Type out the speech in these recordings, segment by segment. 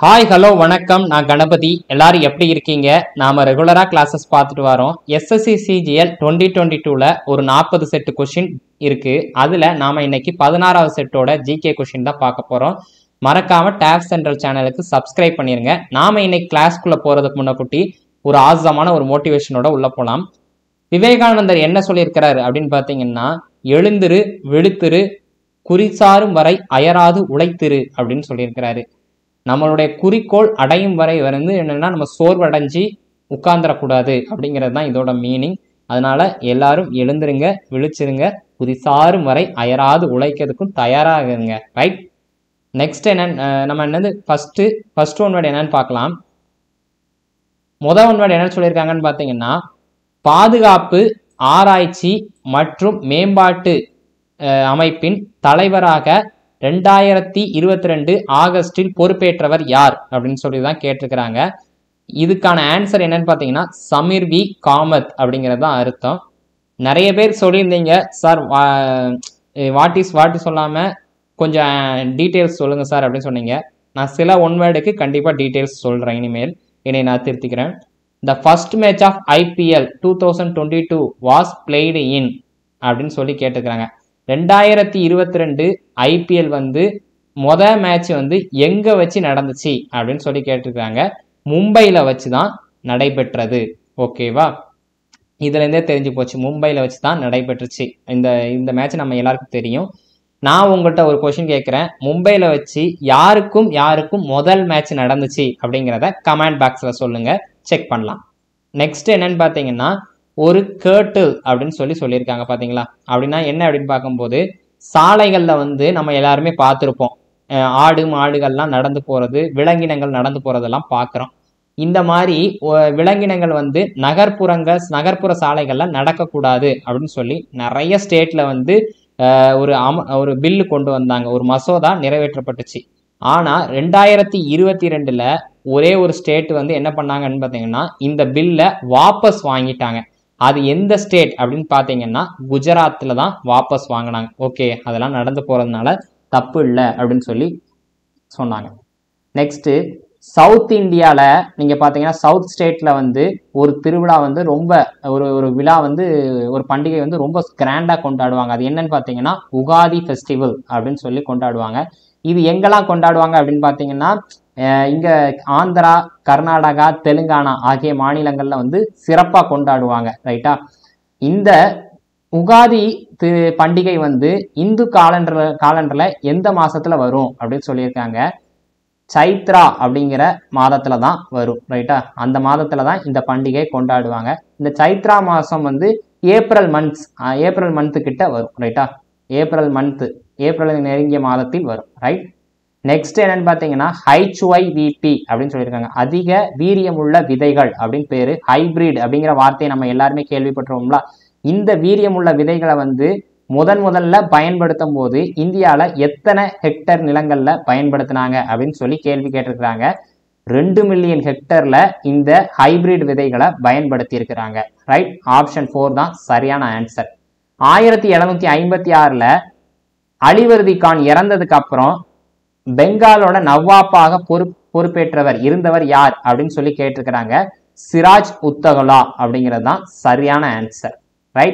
hi hello வணக்கம் நான் கணபதி எல்லாரும் எப்படி இருக்கீங்க நாம ரெகுலரா கிளாஸஸ் பார்த்துட்டு வரோம் எஸ்எஸ்சி சிஜிஎல் டுவெண்ட்டி டுவெண்ட்டி டூல ஒரு நாற்பது செட்டு கொஷின் இருக்கு அதுல நாம இன்னைக்கு பதினாறாவது செட்டோட ஜிகே கொஷின் தான் பார்க்க போறோம் மறக்காம டேப் சென்ட்ரல் சேனலுக்கு சப்ஸ்கிரைப் பண்ணிருங்க நாம இன்னைக்கு கிளாஸ்க்குள்ள போறதுக்கு முன்னக்குட்டி ஒரு ஆசமான ஒரு மோட்டிவேஷனோட உள்ள போலாம் விவேகானந்தர் என்ன சொல்லியிருக்கிறாரு அப்படின்னு பார்த்தீங்கன்னா எழுந்திரு விழுத்திரு குறிசாரும் வரை அயராது உழைத்திரு அப்படின்னு சொல்லியிருக்கிறாரு நம்மளுடைய குறிக்கோள் அடையும் வரை வந்து என்னன்னா நம்ம சோர்வடைஞ்சு உட்கார்ந்துடக்கூடாது அப்படிங்கிறது தான் இதோட மீனிங் அதனால எல்லாரும் எழுந்துருங்க விழிச்சிருங்க குறிசாரும் வரை அயராது உழைக்கிறதுக்கும் தயாராகுங்க ரைட் நெக்ஸ்ட் என்ன நம்ம என்னது ஃபர்ஸ்ட் ஃபர்ஸ்ட் ஒன் வேர்டு என்னன்னு பார்க்கலாம் முத ஒன் வேர்டு என்ன சொல்லியிருக்காங்கன்னு பார்த்தீங்கன்னா பாதுகாப்பு ஆராய்ச்சி மற்றும் மேம்பாட்டு அஹ், அமைப்பின் தலைவராக ரெண்டாயிரத்தி இருபத்தி ரெண்டு ஆகஸ்டில் பொறுப்பேற்றவர் யார் அப்படின்னு சொல்லி தான் கேட்டிருக்கிறாங்க இதுக்கான ஆன்சர் என்னன்னு பார்த்தீங்கன்னா சமீர் வி காமத் அப்படிங்கிறது தான் அர்த்தம் நிறைய பேர் சொல்லியிருந்தீங்க சார் வாட் இஸ் வாட் சொல்லாமல் கொஞ்சம் டீட்டெயில்ஸ் சொல்லுங்கள் சார் அப்படின்னு சொன்னீங்க நான் சில ஒன் வேர்டுக்கு கண்டிப்பாக டீட்டெயில்ஸ் சொல்கிறேன் இனிமேல் என்னை நான் திருத்திக்கிறேன் the first match of IPL two thousand twenty two was played in அப்படின்னு சொல்லி கேட்டுக்கிறாங்க ரெண்டாயிரத்தி இருபத்தி ரெண்டு ஐபிஎல் வந்து மொத மேட்ச் வந்து எங்கே வச்சு நடந்துச்சு அப்படின்னு சொல்லி கேட்டிருக்காங்க மும்பையில் வச்சு தான் நடைபெற்றது ஓகேவா இதுலேருந்தே தெரிஞ்சு போச்சு மும்பையில் வச்சு தான் நடைபெற்றுச்சு இந்த இந்த மேட்ச் நம்ம எல்லாருக்கும் தெரியும் நான் உங்கள்கிட்ட ஒரு கொஷின் கேட்குறேன் மும்பையில் வச்சு யாருக்கும் யாருக்கும் முதல் மேட்ச் நடந்துச்சு அப்படிங்கிறத கமெண்ட் பாக்ஸில் சொல்லுங்கள் செக் பண்ணலாம் நெக்ஸ்ட் என்னன்னு பார்த்தீங்கன்னா ஒரு கேர்ட்டில் அப்படின்னு சொல்லி சொல்லியிருக்காங்க பார்த்தீங்களா அப்படின்னா என்ன அப்படின்னு பார்க்கும்போது சாலைகளில் வந்து நம்ம எல்லாருமே பார்த்துருப்போம் அஹ் ஆடு மாடுகள்லாம் நடந்து போகிறது விலங்கினங்கள் நடந்து போகிறதெல்லாம் பார்க்குறோம் இந்த மாதிரி ஒ- விலங்கினங்கள் வந்து நகர்ப்புறங்கள் நகர்ப்புற சாலைகள்ல நடக்கக்கூடாது அப்படின்னு சொல்லி நிறைய ஸ்டேட்ல வந்து அஹ், ஒரு அம ஒரு பில்லு கொண்டு வந்தாங்க ஒரு மசோதா நிறைவேற்றப்பட்டுச்சு ஆனா ரெண்டாயிரத்தி இருபத்தி ரெண்டுல ஒரே ஒரு ஸ்டேட் வந்து என்ன பண்ணாங்கன்னு பார்த்தீங்கன்னா இந்த பில்லை வாபஸ் வாங்கிட்டாங்க அது எந்த ஸ்டேட் அப்படின்னு பார்த்தீங்கன்னா குஜராத்தில் தான் வாபஸ் வாங்கினாங்க ஓகே அதெல்லாம் நடந்து போகிறதுனால தப்பு இல்லை அப்படின்னு சொல்லி சொன்னாங்க நெக்ஸ்ட்டு சவுத் இந்தியாவில் நீங்கள் பார்த்தீங்கன்னா சவுத் ஸ்டேட்டில் வந்து ஒரு திருவிழா வந்து ரொம்ப ஒரு ஒரு விழா வந்து ஒரு பண்டிகை வந்து ரொம்ப கிராண்டாக கொண்டாடுவாங்க அது என்னன்னு பார்த்தீங்கன்னா உகாதி ஃபெஸ்டிவல் அப்படின்னு சொல்லி கொண்டாடுவாங்க இது எங்கெல்லாம் கொண்டாடுவாங்க அப்படின்னு பார்த்தீங்கன்னா அஹ் இங்க ஆந்திரா கர்நாடகா தெலுங்கானா ஆகிய மாநிலங்கள்ல வந்து சிறப்பாக கொண்டாடுவாங்க ரைட்டா இந்த உகாதி தி- பண்டிகை வந்து இந்து காலண்டர் காலண்டர்ல எந்த மாசத்துல வரும் அப்படின்னு சொல்லியிருக்காங்க சைத்ரா அப்படிங்கிற மாதத்துல தான் வரும் ரைட்டா அந்த மாதத்துல தான் இந்த பண்டிகை கொண்டாடுவாங்க இந்த சைத்ரா மாசம் வந்து ஏப்ரல் மந்த்ஸ் ஏப்ரல் மந்த்து கிட்ட வரும் ரைட்டா ஏப்ரல் மந்த்து ஏப்ரல் நெருங்கிய மாதத்தில் வரும் ரைட் நெக்ஸ்ட் என்னன்னு பார்த்தீங்கன்னா ஹைச்ஒய்விபி அப்படின்னு சொல்லியிருக்காங்க அதிக வீரியமுள்ள விதைகள் அப்படின்னு பேரு ஹைபிரிட் அப்படிங்கிற வார்த்தையை நம்ம எல்லாருமே கேள்விப்பட்டிருவோம்ல இந்த வீரியமுள்ள விதைகளை வந்து முதன் முதல்ல பயன்படுத்தும் போது இந்தியாவில் எத்தனை ஹெக்டர் நிலங்கள்ல பயன்படுத்தினாங்க அப்படின்னு சொல்லி கேள்வி கேட்டிருக்கிறாங்க ரெண்டு மில்லியன் ஹெக்டர்ல இந்த ஹைபிரிட் விதைகளை பயன்படுத்தி இருக்கிறாங்க ரைட் ஆப்ஷன் ஃபோர் தான் சரியான ஆன்சர் ஆயிரத்தி எழுநூத்தி ஐம்பத்தி ஆறுல அலிவர்தி கான் இறந்ததுக்கு அப்புறம் பெங்காலோட நவாப்பாக பொறு பொறுப்பேற்றவர் இருந்தவர் யார் அப்படின்னு சொல்லி கேட்டிருக்கிறாங்க சிராஜ் உத்தகலா அப்படிங்கிறது தான் சரியான ஆன்சர் ரைட்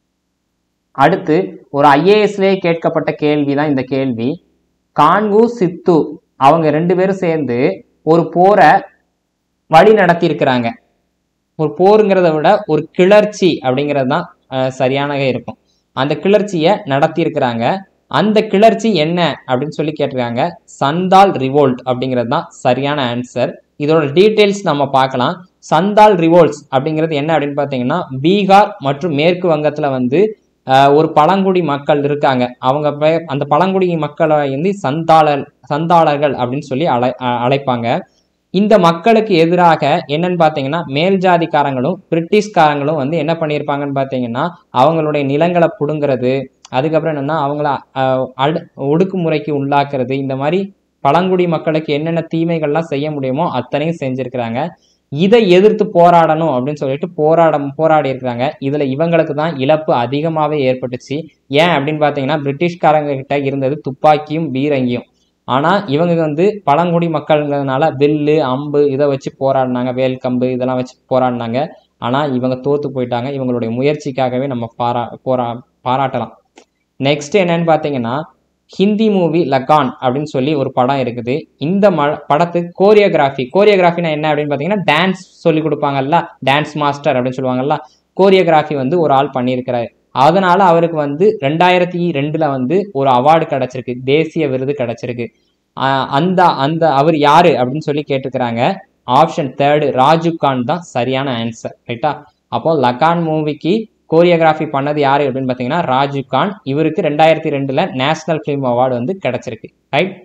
அடுத்து ஒரு ஐஏஎஸ்லேயே கேட்கப்பட்ட கேள்வி தான் இந்த கேள்வி கான்கு சித்து அவங்க ரெண்டு பேரும் சேர்ந்து ஒரு போரை வழி நடத்தி இருக்கிறாங்க ஒரு போருங்கிறத விட ஒரு கிளர்ச்சி அப்படிங்கிறது தான் அஹ், சரியானக இருக்கும் அந்த கிளர்ச்சியை நடத்தி இருக்கிறாங்க அந்த கிளர்ச்சி என்ன அப்படின்னு சொல்லி கேட்டிருக்காங்க சந்தால் ரிவோல்ட் அப்படிங்கிறது தான் சரியான ஆன்சர் இதோட டீட்டெயில்ஸ் நம்ம பார்க்கலாம் சந்தால் ரிவோல்ட்ஸ் அப்படிங்கிறது என்ன அப்படின்னு பார்த்தீங்கன்னா பீகார் மற்றும் மேற்கு வங்கத்தில் வந்து அஹ், ஒரு பழங்குடி மக்கள் இருக்காங்க அவங்க பெயர் அந்த பழங்குடி மக்களை வந்து சந்தாளர் சந்தாளர்கள் அப்படின்னு சொல்லி அழை அ- அழைப்பாங்க இந்த மக்களுக்கு எதிராக என்னன்னு பார்த்தீங்கன்னா மேல் ஜாதிக்காரங்களும் பிரிட்டிஷ்காரங்களும் வந்து என்ன பண்ணியிருப்பாங்கன்னு பார்த்தீங்கன்னா அவங்களுடைய நிலங்களை பிடுங்கிறது அதுக்கப்புறம் என்னன்னா அவங்கள அஹ், அடு ஒடுக்குமுறைக்கு உள்ளாக்குறது இந்த மாதிரி பழங்குடி மக்களுக்கு என்னென்ன தீமைகள்லாம் செய்ய முடியுமோ அத்தனையும் செஞ்சிருக்கிறாங்க இதை எதிர்த்து போராடணும் அப்படின்னு சொல்லிட்டு போராட போராடி இருக்கிறாங்க இதுல இவங்களுக்கு தான் இழப்பு அதிகமாகவே ஏற்பட்டுச்சு ஏன் அப்படின்னு பார்த்தீங்கன்னா பிரிட்டிஷ்காரங்க கிட்ட இருந்தது துப்பாக்கியும் பீரங்கியும் ஆனால் இவங்க வந்து பழங்குடி மக்கள்ங்கிறதுனால வில்லு அம்பு இதை வச்சு போராடினாங்க வேல் கம்பு இதெல்லாம் வச்சு போராடினாங்க ஆனால் இவங்க தோற்று போயிட்டாங்க இவங்களுடைய முயற்சிக்காகவே நம்ம பாரா போரா பாராட்டலாம் நெக்ஸ்ட் என்னன்னு பார்த்தீங்கன்னா ஹிந்தி மூவி லகான் அப்படின்னு சொல்லி ஒரு படம் இருக்குது இந்த ம படத்துக்கு கோரியோகிராஃபி கோரியோகிராஃபினா என்ன அப்படின்னு பார்த்தீங்கன்னா டான்ஸ் சொல்லி கொடுப்பாங்கல்ல டான்ஸ் மாஸ்டர் அப்படின்னு சொல்லுவாங்கல்ல கோரியோகிராஃபி வந்து ஒரு ஆள் பண்ணியிருக்கிறாரு அதனால அவருக்கு வந்து ரெண்டாயிரத்தி ரெண்டுல வந்து ஒரு அவார்டு கிடைச்சிருக்கு தேசிய விருது கிடைச்சிருக்கு ஆஹ் அந்த அந்த அவர் யாரு அப்படின்னு சொல்லி கேட்டிருக்கிறாங்க ஆப்ஷன் தேர்டு ராஜீவ் கான் தான் சரியான ஆன்சர் ரைட்டா அப்போ லகான் மூவிக்கு கோரியோகிராஃபி பண்ணது யாரு அப்படின்னு பார்த்தீங்கன்னா ராஜீவ் கான் இவருக்கு ரெண்டாயிரத்தி ரெண்டுல நேஷனல் ஃபிலிம் அவார்டு வந்து கிடைச்சிருக்கு ரைட்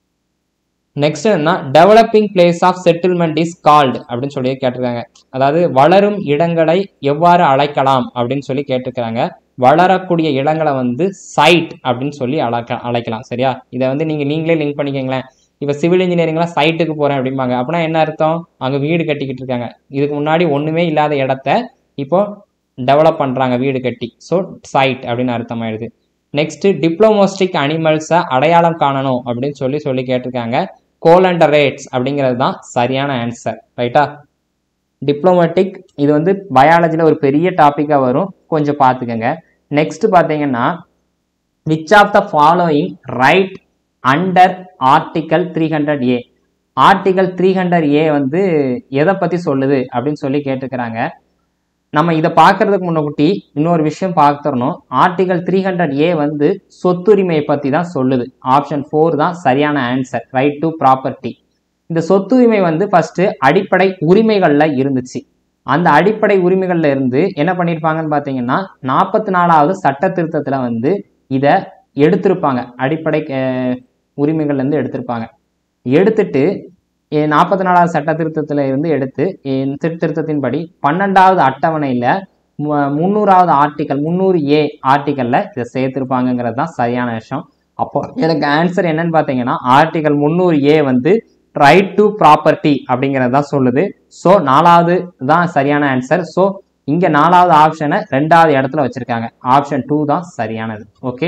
நெக்ஸ்ட் என்ன developing place of settlement is called அப்படின்னு சொல்லி கேட்டிருக்காங்க அதாவது வளரும் இடங்களை எவ்வாறு அழைக்கலாம் அப்படின்னு சொல்லி கேட்டிருக்கிறாங்க வளரக்கூடிய இடங்களை வந்து சைட் அப்படின்னு சொல்லி அழைக்க அழைக்கலாம் சரியா இதை வந்து நீங்கள் நீங்களே லிங்க் பண்ணிக்கங்களேன் இப்போ சிவில் இன்ஜினியரிங்லாம் சைட்டுக்கு போகிறேன் அப்படிம்பாங்க அப்படின்னா என்ன அர்த்தம் அங்கே வீடு கட்டிக்கிட்டு இருக்காங்க இதுக்கு முன்னாடி ஒன்றுமே இல்லாத இடத்த இப்போ டெவலப் பண்ணுறாங்க வீடு கட்டி ஸோ சைட் அப்படின்னு அர்த்தமாயிடுது நெக்ஸ்ட் டிப்ளமோஸ்டிக் அனிமல்ஸை அடையாளம் காணணும் அப்படின்னு சொல்லி சொல்லி கேட்டிருக்காங்க கோலண்டரேட்ஸ் அப்படிங்கிறது தான் சரியான ஆன்சர் ரைட்டா டிப்ளமேட்டிக் இது வந்து பயாலஜியில் ஒரு பெரிய டாப்பிக்காக வரும் கொஞ்சம் பார்த்துக்கோங்க நெக்ஸ்ட் பார்த்தீங்கன்னா which of the following right under article three hundred A article three hundred A வந்து எதை பற்றி சொல்லுது அப்படின்னு சொல்லி கேட்டுக்கிறாங்க நம்ம இதை பார்க்கறதுக்கு முன்னாடி இன்னொரு விஷயம் பார்த்துடணும் ஆர்டிகல் த்ரீ ஹண்ட்ரட் ஏ வந்து சொத்துரிமையை பற்றி தான் சொல்லுது ஆப்ஷன் ஃபோர் தான் சரியான ஆன்சர் ரைட் டு ப்ராப்பர்ட்டி இந்த சொத்துரிமை வந்து ஃபர்ஸ்ட் அடிப்படை உரிமைகளில் இருந்துச்சு அந்த அடிப்படை உரிமைகள்ல இருந்து என்ன பண்ணியிருப்பாங்கன்னு பார்த்தீங்கன்னா நாற்பத்தி நாலாவது சட்ட திருத்தத்தில் வந்து இதை எடுத்திருப்பாங்க அடிப்படை அஹ், உரிமைகள்ல இருந்து எடுத்திருப்பாங்க எடுத்துட்டு நாற்பத்தி நாலாவது சட்ட திருத்தத்தில் இருந்து எடுத்து இந்த திருத்தத்தின்படி பன்னெண்டாவது அட்டவணையில் முந்நூறாவது ஆர்டிக்கல் முந்நூறு ஏ ஆர்டிக்கலில் இதை சேர்த்துருப்பாங்கங்கிறது தான் சரியான விஷயம் அப்போ எனக்கு ஆன்சர் என்னன்னு பார்த்தீங்கன்னா ஆர்டிக்கல் முந்நூறு ஏ வந்து ரைட் டு ப்ராப்பர்ட்டி அப்படிங்கிறது தான் சொல்லுது ஸோ நாலாவது தான் சரியான ஆன்சர் ஸோ இங்கே நாலாவது ஆப்ஷனை ரெண்டாவது இடத்துல வச்சிருக்காங்க ஆப்ஷன் டூ தான் சரியானது ஓகே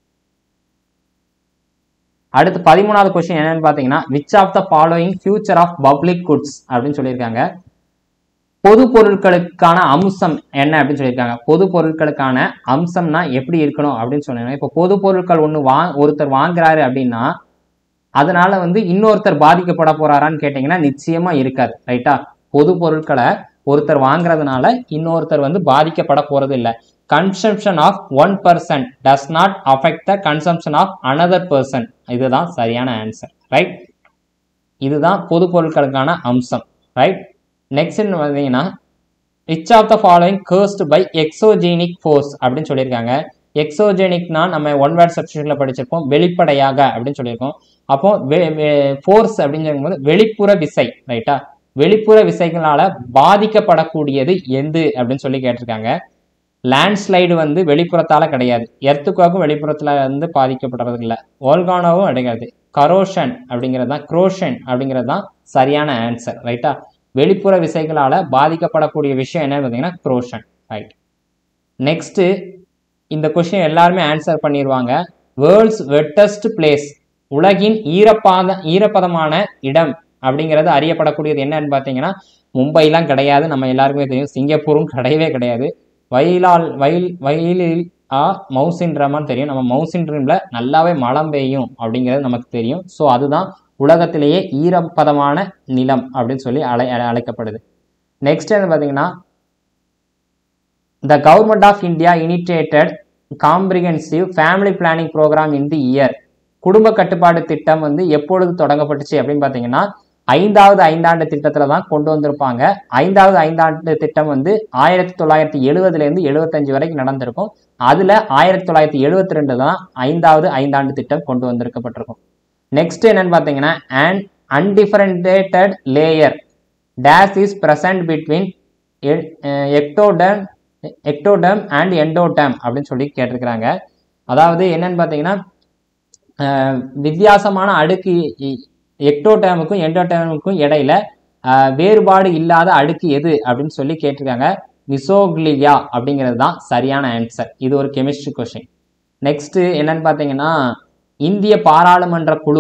அடுத்து பதிமூணாவது கொஸ்டின் என்னன்னு பார்த்தீங்கன்னா which of the following feature of public goods அப்படின்னு சொல்லியிருக்காங்க பொது பொருட்களுக்கான அம்சம் என்ன அப்படின்னு சொல்லியிருக்காங்க பொது பொருட்களுக்கான அம்சம்னா எப்படி இருக்கணும் அப்படின்னு சொன்னாங்க இப்போ பொது பொருட்கள் ஒன்று வா ஒருத்தர் வாங்குறாரு அப்படின்னா அதனால வந்து இன்னொருத்தர் பாதிக்கப்பட போறாரான்னு கேட்டிங்கன்னா நிச்சயமா இருக்காது ரைட்டா பொது பொருட்களை ஒருத்தர் வாங்குறதுனால இன்னொருத்தர் வந்து பாதிக்கப்பட போறது இல்லை consumption of one person does not affect the consumption of another person இதுதான் சரியான ஆன்சர் ரைட் இதுதான் பொது பொருட்களுக்கான அம்சம் ரைட் நெக்ஸ்ட் பார்த்தீங்கன்னா which of the following caused by exogenic force அப்படின்னு சொல்லியிருக்காங்க எக்ஸோஜெனிக்னா நம்ம ஒன் வேர்ட் சப்ஸ்டியூஷனில் படிச்சிருப்போம் வெளிப்படையாக அப்படின்னு சொல்லியிருக்கோம் அப்போ ஃபோர்ஸ் அப்படின்னு சொல்லும்போது வெளிப்புற விசை ரைட்டா வெளிப்புற விசைகளால பாதிக்கப்படக்கூடியது எது அப்படின்னு சொல்லி கேட்டிருக்காங்க லேண்ட்ஸ்லைடு வந்து வெளிப்புறத்தால கிடையாது எர்த்துக்காக்கும் வெளிப்புறத்துல வந்து பாதிக்கப்படுறது இல்லை ஓல்கானோவும் கிடையாது கரோஷன் அப்படிங்கிறது தான் குரோஷன் அப்படிங்கிறது தான் சரியான ஆன்சர் ரைட்டா வெளிப்புற விசைகளால பாதிக்கப்படக்கூடிய விஷயம் என்ன பார்த்தீங்கன்னா குரோஷன் ரைட் நெக்ஸ்ட் இந்த கொஸ்டின் எல்லாருமே ஆன்சர் பண்ணிடுவாங்க வேர்ல்ட்ஸ் வெட்டஸ்ட் பிளேஸ் உலகின் ஈரப்பாத ஈரப்பதமான இடம் அப்படிங்கிறது அறியப்படக்கூடியது என்னன்னு பார்த்தீங்கன்னா மும்பைலாம் கிடையாது நம்ம எல்லாருக்குமே தெரியும் சிங்கப்பூரும் கிடையவே கிடையாது வயலால் வயல் வயலில் ஆ மவுசின்ட்ரமான்னு தெரியும் நம்ம மவுசின்ட்ரமில் நல்லாவே மழை பெய்யும் அப்படிங்கிறது நமக்கு தெரியும் ஸோ அதுதான் உலகத்திலேயே ஈரப்பதமான நிலம் அப்படின்னு சொல்லி அழை அழைக்கப்படுது நெக்ஸ்ட் என்ன பார்த்தீங்கன்னா the government of India initiated comprehensive family planning programme in the year குடும்ப கட்டுப்பாடு திட்டம் வந்து எப்பொழுது தொடங்கப்பட்டுச்சு அப்படின்னு பார்த்தீங்கன்னா ஐந்தாவது ஐந்தாண்டு திட்டத்தில் தான் கொண்டு வந்திருப்பாங்க ஐந்தாவது ஐந்தாண்டு திட்டம் வந்து ஆயிரத்தி தொள்ளாயிரத்தி எழுபதுலேருந்து எழுபத்தஞ்சு வரைக்கும் நடந்திருக்கும் அதில் ஆயிரத்தி தொள்ளாயிரத்தி எழுபத்தி ரெண்டு தான் ஐந்தாவது ஐந்தாண்டு திட்டம் கொண்டு வந்திருக்கப்பட்டிருக்கும் நெக்ஸ்ட் என்னன்னு பார்த்தீங்கன்னா an undifferentiated layer that's is present between ectoderm ectoderm and endoderm அப்படின்னு சொல்லி கேட்டிருக்கிறாங்க அதாவது என்னன்னு பார்த்தீங்கன்னா அஹ், வித்தியாசமான அடுக்கு எக்டோடேமுக்கும் எண்டோடேமுக்கும் இடையில அஹ், வேறுபாடு இல்லாத அடுக்கு எது அப்படின்னு சொல்லி கேட்டிருக்காங்க மிசோக்லியா அப்படிங்கிறது தான் சரியான ஆன்சர் இது ஒரு கெமிஸ்ட்ரி கொஷின் நெக்ஸ்ட் என்னன்னு பார்த்தீங்கன்னா இந்திய பாராளுமன்ற குழு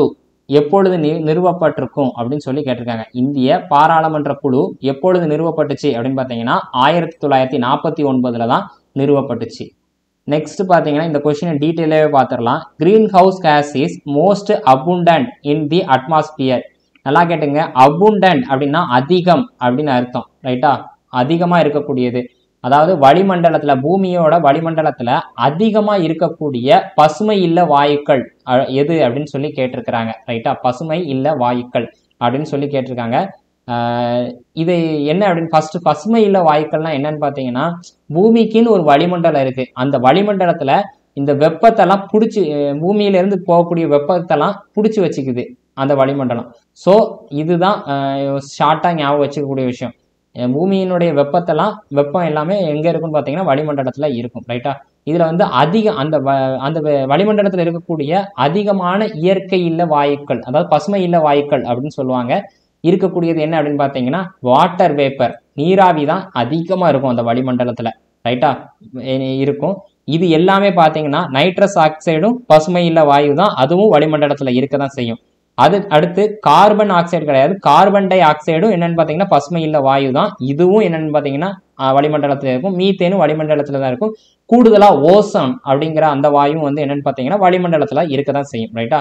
எப்பொழுது நி நிறுவப்பட்டிருக்கும் அப்படின்னு சொல்லி கேட்டிருக்காங்க இந்திய பாராளுமன்ற குழு எப்பொழுது நிறுவப்பட்டுச்சு அப்படின்னு பார்த்தீங்கன்னா ஆயிரத்தி தொள்ளாயிரத்தி நாற்பத்தி ஒன்பதுல தான் நிறுவப்பட்டுச்சு நெக்ஸ்ட் பார்த்தீங்கன்னா இந்த கொஸ்டினை டீட்டெயிலாகவே பார்த்துடலாம் greenhouse gas is most abundant in the atmosphere நல்லா கேட்டுங்க அபுண்டன்ட் அப்படின்னா அதிகம் அப்படின்னு அர்த்தம் ரைட்டா அதிகமாக இருக்கக்கூடியது அதாவது வளிமண்டலத்தில் பூமியோட வளிமண்டலத்தில் அதிகமாக இருக்கக்கூடிய பசுமை இல்ல வாயுக்கள் அ- எது அப்படின்னு சொல்லி கேட்டிருக்கிறாங்க ரைட்டா பசுமை இல்ல வாயுக்கள் அப்படின்னு சொல்லி கேட்டிருக்காங்க ஆஹ் இது என்ன அப்படின்னு ஃபர்ஸ்ட் பசுமை இல்ல வாயுக்கள்னா என்னன்னு பார்த்தீங்கன்னா பூமிக்குன்னு ஒரு வளிமண்டலம் இருக்கு அந்த வளிமண்டலத்துல இந்த வெப்பத்தெல்லாம் பிடிச்சி பூமியில இருந்து போகக்கூடிய வெப்பத்தெல்லாம் பிடிச்சி வச்சுக்குது அந்த வளிமண்டலம் ஸோ இதுதான் ஷார்ட்டாக ஞாபகம் வச்சுக்கக்கூடிய விஷயம் அஹ் பூமியினுடைய வெப்பத்தெல்லாம் வெப்பம் எல்லாமே எங்கே இருக்குன்னு பார்த்தீங்கன்னா வளிமண்டலத்தில் இருக்கும் ரைட்டா இதில் வந்து அதிக அந்த வ- அந்த வ- வளிமண்டலத்தில் இருக்கக்கூடிய அதிகமான இயற்கை இல்ல வாயுக்கள் அதாவது பசுமை இல்ல வாயுக்கள் அப்படின்னு சொல்லுவாங்க இருக்கக்கூடியது என்ன அப்படின்னு பார்த்தீங்கன்னா வாட்டர் வேப்பர் நீராவி தான் அதிகமாக இருக்கும் அந்த வளிமண்டலத்தில் ரைட்டா இருக்கும் இது எல்லாமே பார்த்தீங்கன்னா நைட்ரஸ் ஆக்சைடும் பசுமை இல்ல வாயு தான் அதுவும் வளிமண்டலத்தில் இருக்க தான் செய்யும் அது அடுத்து கார்பன் ஆக்சைடு கிடையாது கார்பன் டை ஆக்சைடும் என்னன்னு பார்த்தீங்கன்னா பசுமை இல்ல வாயு தான் இதுவும் என்னன்னு பார்த்தீங்கன்னா ஆஹ், வளிமண்டலத்துல இருக்கும் மீத்தேனும் வளிமண்டலத்துல தான் இருக்கும் கூடுதலா ஓசோன் அப்படிங்கிற அந்த வாயும் வந்து என்னன்னு பார்த்தீங்கன்னா வளிமண்டலத்துல இருக்க தான் செய்யும் ரைட்டா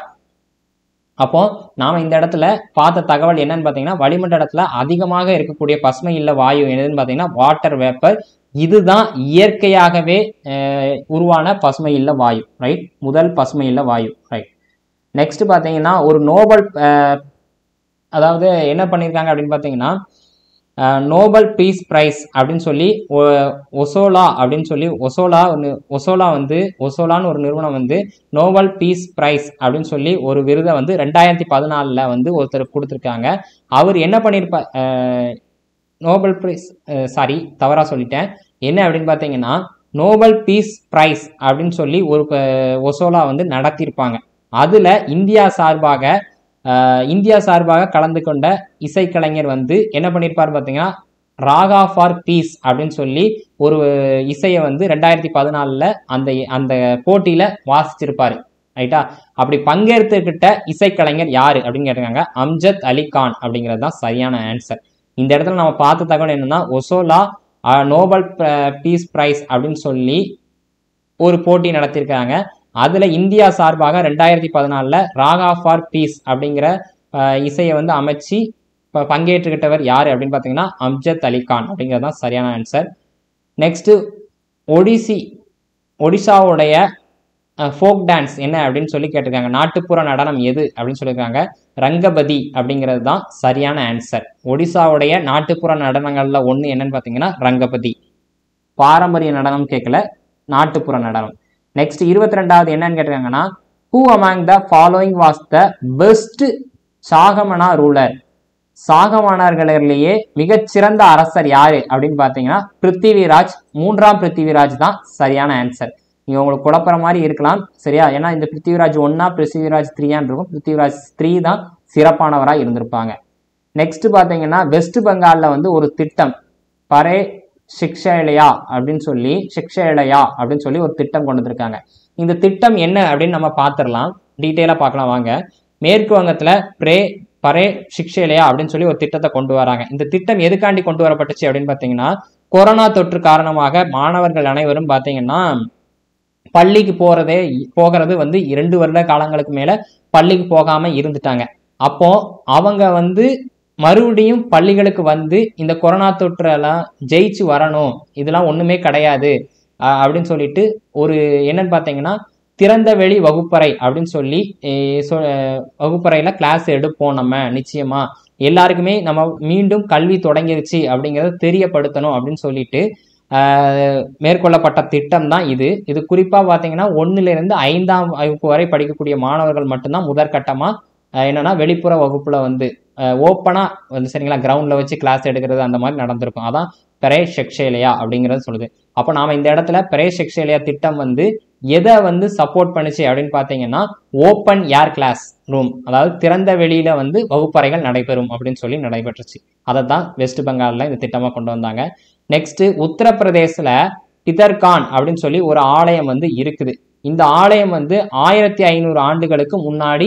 அப்போ நாம இந்த இடத்துல பார்த்த தகவல் என்னன்னு பார்த்தீங்கன்னா வளிமண்டலத்துல அதிகமாக இருக்கக்கூடிய பசுமை இல்ல வாயு என்னதுன்னு பார்த்தீங்கன்னா வாட்டர் வேப்பர் இதுதான் இயற்கையாகவே அஹ், உருவான பசுமை இல்ல வாயு ரைட் முதல் பசுமை இல்ல வாயு ரைட் நெக்ஸ்ட் பார்த்தீங்கன்னா ஒரு நோபல் அஹ், அதாவது என்ன பண்ணியிருக்காங்க அப்படின்னு பார்த்தீங்கன்னா அஹ், நோபல் பீஸ் பிரைஸ் அப்படின்னு சொல்லி ஒ- ஒசோலா அப்படின்னு சொல்லி ஒசோலா ஒன்று ஒசோலா வந்து ஒசோலான்னு ஒரு நிறுவனம் வந்து நோபல் பீஸ் பிரைஸ் அப்படின்னு சொல்லி ஒரு விருதை வந்து ரெண்டாயிரத்தி பதினாலில் வந்து ஒருத்தர் கொடுத்துருக்காங்க அவர் என்ன பண்ணியிருப்பா அஹ், நோபல் பிரைஸ் சாரி தவறாக சொல்லிட்டேன் என்ன அப்படின்னு பார்த்தீங்கன்னா நோபல் பீஸ் பிரைஸ் அப்படின்னு சொல்லி ஒரு ப- ஒசோலா வந்து நடத்தியிருப்பாங்க அதில் இந்தியா சார்பாக அஹ், இந்தியா சார்பாக கலந்து கொண்ட இசைக்கலைஞர் வந்து என்ன பண்ணியிருப்பார் பார்த்தீங்கன்னா ராகா ஃபார் பீஸ் அப்படின்னு சொல்லி ஒரு இசையை வந்து ரெண்டாயிரத்தி பதினாலில் அந்த அந்த போட்டியில் வாசிச்சிருப்பாரு ரைட்டா அப்படி பங்கேற்றுக்கிட்ட இசைக்கலைஞர் யாரு அப்படின்னு கேட்டிருக்காங்க அம்ஜத் அலி கான் அப்படிங்கிறது தான் சரியான ஆன்சர் இந்த இடத்துல நம்ம பார்த்த தகவல் என்னன்னா ஒசோலா அஹ், நோபல் பீஸ் பிரைஸ் அப்படின்னு சொல்லி ஒரு போட்டி நடத்தியிருக்காங்க அதில் இந்தியா சார்பாக ரெண்டாயிரத்தி பதினாலில் ராகா ஃபார் பீஸ் அப்படிங்கிற அஹ், இசையை வந்து அமைச்சு இப்போ பங்கேற்றுக்கிட்டவர் யார் அப்படின்னு பார்த்தீங்கன்னா அம்ஜத் அலி கான் அப்படிங்கிறது தான் சரியான ஆன்சர் நெக்ஸ்ட்டு ஒடிசி ஒடிசாவுடைய ஃபோக் டான்ஸ் என்ன அப்படின்னு சொல்லி கேட்டிருக்காங்க நாட்டுப்புற நடனம் எது அப்படின்னு சொல்லியிருக்காங்க ரங்கபதி அப்படிங்கிறது தான் சரியான ஆன்சர் ஒடிசாவுடைய நாட்டுப்புற நடனங்கள்ல ஒன்று என்னன்னு பார்த்தீங்கன்னா ரங்கபதி பாரம்பரிய நடனம் கேட்கல நாட்டுப்புற நடனம் நெக்ஸ்ட் இருபத்தி ரெண்டாவது என்னன்னு கேட்டிருக்காங்கன்னா who among the following was the best Chahamana ruler சாகமனர்களிலேயே மிகச்சிறந்த அரசர் யாரு அப்படின்னு பார்த்தீங்கன்னா பிருத்திவிராஜ் மூன்றாம் பிருத்திவிராஜ் தான் சரியான ஆன்சர் நீங்க உங்களுக்கு குழப்பற மாதிரி இருக்கலாம் சரியா ஏன்னா இந்த பிருத்திவிராஜ் ஒன்னா பிருத்திவிராஜ் த்ரீயான் இருக்கும் பிருத்திவிராஜ் த்ரீ தான் சிறப்பானவராக இருந்திருப்பாங்க நெக்ஸ்ட் பார்த்தீங்கன்னா வெஸ்ட் பெங்கால்ல வந்து ஒரு திட்டம் பரே சிக்ஷைலயா அப்படின்னு சொல்லி சிக்ஷைலயா அப்படின்னு சொல்லி ஒரு திட்டம் கொண்டு வந்திருக்காங்க இந்த திட்டம் என்ன அப்படின்னு நம்ம பார்த்துடலாம் டீட்டெயிலாக பார்க்கலாம் வாங்க மேற்கு வங்கத்தில் பிரே பரே சிக்ஷைலயா அப்படின்னு சொல்லி ஒரு திட்டத்தை கொண்டு வராங்க இந்த திட்டம் எதுக்காண்டி கொண்டு வரப்பட்டுச்சு அப்படின்னு பார்த்தீங்கன்னா கொரோனா தொற்று காரணமாக மாணவர்கள் அனைவரும் பார்த்தீங்கன்னா பள்ளிக்கு போறதே போகிறது வந்து இரண்டு வருட காலங்களுக்கு மேல பள்ளிக்கு போகாம இருந்துட்டாங்க அப்போ அவங்க வந்து மறுபடியும் பள்ளிகளுக்கு வந்து இந்த கொரோனா தொற்றெல்லாம் ஜெயிச்சு வரணும் இதெல்லாம் ஒண்ணுமே கிடையாது அஹ் அப்படின்னு சொல்லிட்டு ஒரு என்னன்னு பார்த்தீங்கன்னா திறந்த வெளி வகுப்பறை அப்படின்னு சொல்லி eh, சொ- அஹ் வகுப்பறையில கிளாஸ் எடுப்போம் நம்ம நிச்சயமா எல்லாருக்குமே நம்ம மீண்டும் கல்வி தொடங்கிருச்சு அப்படிங்கிறத தெரியப்படுத்தணும் அப்படின்னு சொல்லிட்டு ஆஹ் மேற்கொள்ளப்பட்ட திட்டம் தான் இது இது குறிப்பா பாத்தீங்கன்னா ஒண்ணுல இருந்து ஐந்தாம் வகுப்பு வரை படிக்கக்கூடிய மாணவர்கள் மட்டும்தான் முதற்கட்டமா ஆஹ் என்னன்னா வெளிப்புற வகுப்புல வந்து ஓப்பனா வந்து சரிங்களா கிரவுண்ட்ல வச்சு கிளாஸ் எடுக்கிறது அந்த மாதிரி நடந்திருக்கும் அதான் பெரே செக்ஷேலியா அப்படிங்கிறது சொல்லுது அப்போ நாம இந்த இடத்துல பெரே செக்ஷேலியா திட்டம் வந்து எதை வந்து சப்போர்ட் பண்ணுச்சு அப்படின்னு பார்த்தீங்கன்னா ஓப்பன் ஏர் கிளாஸ் ரூம் அதாவது திறந்த வெளியில வந்து வகுப்பறைகள் நடைபெறும் அப்படின்னு சொல்லி நடைபெற்றுச்சு அதை தான் வெஸ்ட் பெங்கால்ல இந்த திட்டமா கொண்டு வந்தாங்க நெக்ஸ்ட் உத்தரப்பிரதேசல பிதர்கான் அப்படின்னு சொல்லி ஒரு ஆலயம் வந்து இருக்குது இந்த ஆலயம் வந்து ஆயிரத்தி ஐநூறு ஆண்டுகளுக்கு முன்னாடி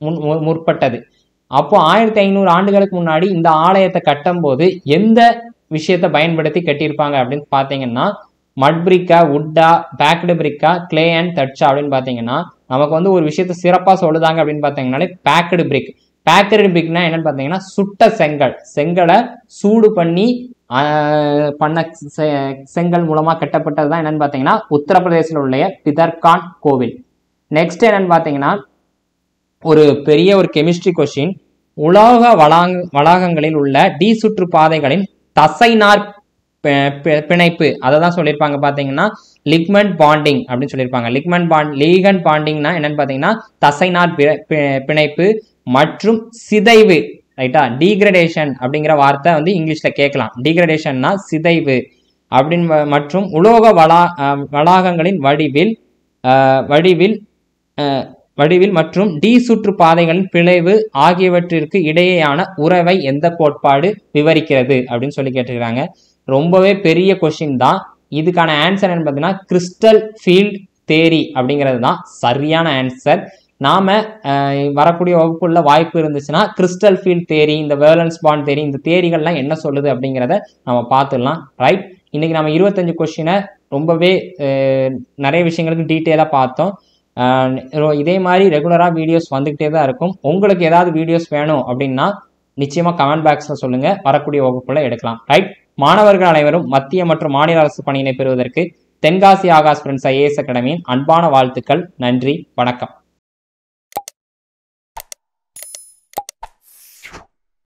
முன் மு- முற்பட்டது அப்போ ஆயிரத்தி ஐநூறு ஆண்டுகளுக்கு முன்னாடி இந்த ஆலயத்தை கட்டும்போது எந்த விஷயத்தை பயன்படுத்தி கட்டியிருப்பாங்க அப்படின்னு பார்த்தீங்கன்னா மட் பிரிக்கா உட்டா பேக்டு பிரிக்கா கிளே அண்ட் தட்சா அப்படின்னு பார்த்தீங்கன்னா நமக்கு வந்து ஒரு விஷயத்தை சிறப்பாக சொல்லுதாங்க அப்படின்னு பார்த்தீங்கன்னாலே பேக்கடு பிரிக் பேக்கடு பிரிக்னா என்னன்னு பார்த்தீங்கன்னா சுட்ட செங்கல் செங்கலை சூடு பண்ணி ஆஹ், பண்ண செ- செங்கல் மூலமாக கட்டப்பட்டது தான் என்னன்னு பார்த்தீங்கன்னா உத்தரப்பிரதேசத்தில் உள்ள பிதர்கான் கோவில் நெக்ஸ்ட் என்னன்னு பார்த்தீங்கன்னா ஒரு பெரிய ஒரு கெமிஸ்ட்ரி கொஷின் உலோக வளாங் வளாகங்களில் உள்ள டி சுற்றுப்பாதைகளின் தசைநார் பி- பி- பிணைப்பு அதை தான் சொல்லியிருப்பாங்க பார்த்தீங்கன்னா லிக்மெண்ட் பாண்டிங் அப்படின்னு சொல்லியிருப்பாங்க லிக்மெண்ட் பாண்ட் லீகன் பாண்டிங்னா என்னன்னு பார்த்தீங்கன்னா தசைநார் பி- பி- பிணைப்பு மற்றும் சிதைவு ரைட்டா டீக்ரடேஷன் அப்படிங்கிற வார்த்தை வந்து இங்கிலீஷில் கேட்கலாம் டீக்ரடேஷன்னா சிதைவு அப்படின்னு ம- மற்றும் உலோக வளா அஹ், வளாகங்களின் வடிவில் அஹ், வடிவில் அஹ், வடிவில் மற்றும் டி சுற்றுப்பாதைகளின் பிளவு ஆகியவற்றிற்கு இடையேயான உறவை எந்த கோட்பாடு விவரிக்கிறது அப்படின்னு சொல்லி கேட்டிருக்காங்க ரொம்பவே பெரிய கொஷின் தான் இதுக்கான ஆன்சர் என்ன பார்த்தீங்கன்னா கிறிஸ்டல் ஃபீல்ட் தேரி அப்படிங்கிறது தான் சரியான ஆன்சர் நாம அஹ், வரக்கூடிய வகுப்புள்ள வாய்ப்பு இருந்துச்சுன்னா கிறிஸ்டல் ஃபீல்ட் தேரி இந்த வேலன்ஸ் பாண்ட் தேரி இந்த தேரிகள்லாம் என்ன சொல்லுது அப்படிங்கிறத நம்ம பார்த்துடலாம் ரைட் இன்னைக்கு நம்ம இருபத்தஞ்சு கொஸ்டினை ரொம்பவே அஹ், நிறைய விஷயங்களுக்கு டீட்டெயிலாக பார்த்தோம் அஹ், ரொ- இதே மாதிரி ரெகுலராக வீடியோஸ் வந்துக்கிட்டே தான் இருக்கும் உங்களுக்கு ஏதாவது வீடியோஸ் வேணும் அப்படின்னா நிச்சயமாக கமெண்ட் பாக்ஸில் சொல்லுங்கள் வரக்கூடிய வகுப்புல எடுக்கலாம் ரைட் மாணவர்கள் அனைவரும் மத்திய மற்றும் மாநில அரசு பணியினை பெறுவதற்கு தென்காசி ஆகாஷ் ஃப்ரெண்ட்ஸ் ஐஏஎஸ் அகாடமியின் அன்பான வாழ்த்துக்கள் நன்றி வணக்கம்